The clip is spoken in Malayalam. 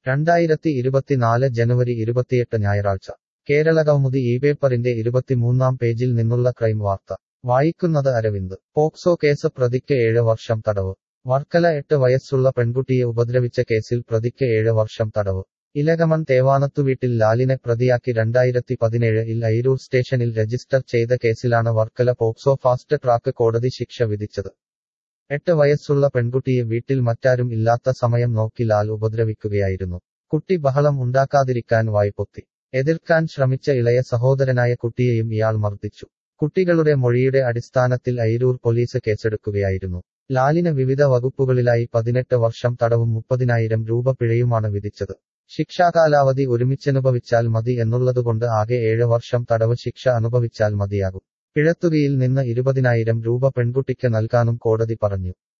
രണ്ടായിരത്തി ഇരുപത്തിനാല് ജനുവരി ഇരുപത്തിയെട്ട് ഞായറാഴ്ച കേരള കൗമുദി ഈ പേപ്പറിന്റെ ഇരുപത്തിമൂന്നാം പേജിൽ നിന്നുള്ള ക്രൈം വാർത്ത വായിക്കുന്നത് അരവിന്ദ് പോക്സോ കേസ് പ്രതിക്ക് ഏഴ് വർഷം തടവ് വർക്കല എട്ട് വയസ്സുള്ള പെൺകുട്ടിയെ ഉപദ്രവിച്ച കേസിൽ പ്രതിക്ക് ഏഴ് വർഷം തടവ് ഇലകമൺ തേവാനത്തുവീട്ടിൽ ലാലിനെ പ്രതിയാക്കി രണ്ടായിരത്തി പതിനേഴ് ഇൽ അയിരൂർ സ്റ്റേഷനിൽ രജിസ്റ്റർ ചെയ്ത കേസിലാണ് വർക്കല പോക്സോ ഫാസ്റ്റ് ട്രാക്ക് കോടതി ശിക്ഷ വിധിച്ചത് എട്ട് വയസ്സുള്ള പെൺകുട്ടിയെ വീട്ടിൽ മറ്റാരും ഇല്ലാത്ത സമയം നോക്കി ലാൽ ഉപദ്രവിക്കുകയായിരുന്നു കുട്ടി ബഹളം ഉണ്ടാക്കാതിരിക്കാൻ വായ്പൊത്തി എതിർക്കാൻ ശ്രമിച്ച ഇളയ സഹോദരനായ കുട്ടിയെയും ഇയാൾ മർദ്ദിച്ചു കുട്ടികളുടെ മൊഴിയുടെ അടിസ്ഥാനത്തിൽ അയിരൂർ പോലീസ് കേസെടുക്കുകയായിരുന്നു ലാലിന് വിവിധ വകുപ്പുകളിലായി പതിനെട്ട് വർഷം തടവും മുപ്പതിനായിരം രൂപ പിഴയുമാണ് വിധിച്ചത് ശിക്ഷാകാലാവധി ഒരുമിച്ചനുഭവിച്ചാൽ മതി എന്നുള്ളതുകൊണ്ട് ആകെ ഏഴ് വർഷം തടവ് ശിക്ഷ അനുഭവിച്ചാൽ മതിയാകും പിഴത്തുകയിൽ നിന്ന് ഇരുപതിനായിരം രൂപ പെൺകുട്ടിക്ക് നൽകാനും കോടതി പറഞ്ഞു